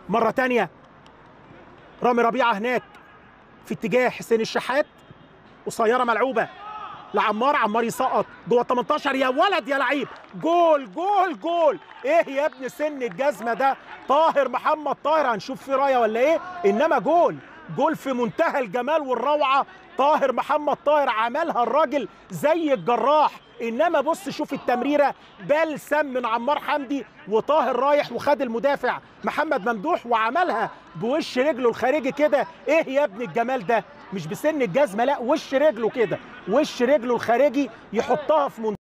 مره تانية رامي ربيعه هناك في اتجاه حسين الشحات قصيره ملعوبه لعمار عمار يسقط جوه 18 يا ولد يا لعيب جول جول جول ايه يا ابن سن الجزمه ده طاهر محمد طاهر هنشوف فيه رايه ولا ايه انما جول جول في منتهى الجمال والروعه طاهر محمد طاهر عملها الراجل زي الجراح انما بص شوف التمريره بلسم من عمار حمدي وطاهر رايح وخد المدافع محمد ممدوح وعملها بوش رجله الخارجي كده ايه يا ابن الجمال ده مش بسن الجزمه لا وش رجله كده وش رجله الخارجي يحطها في منتهى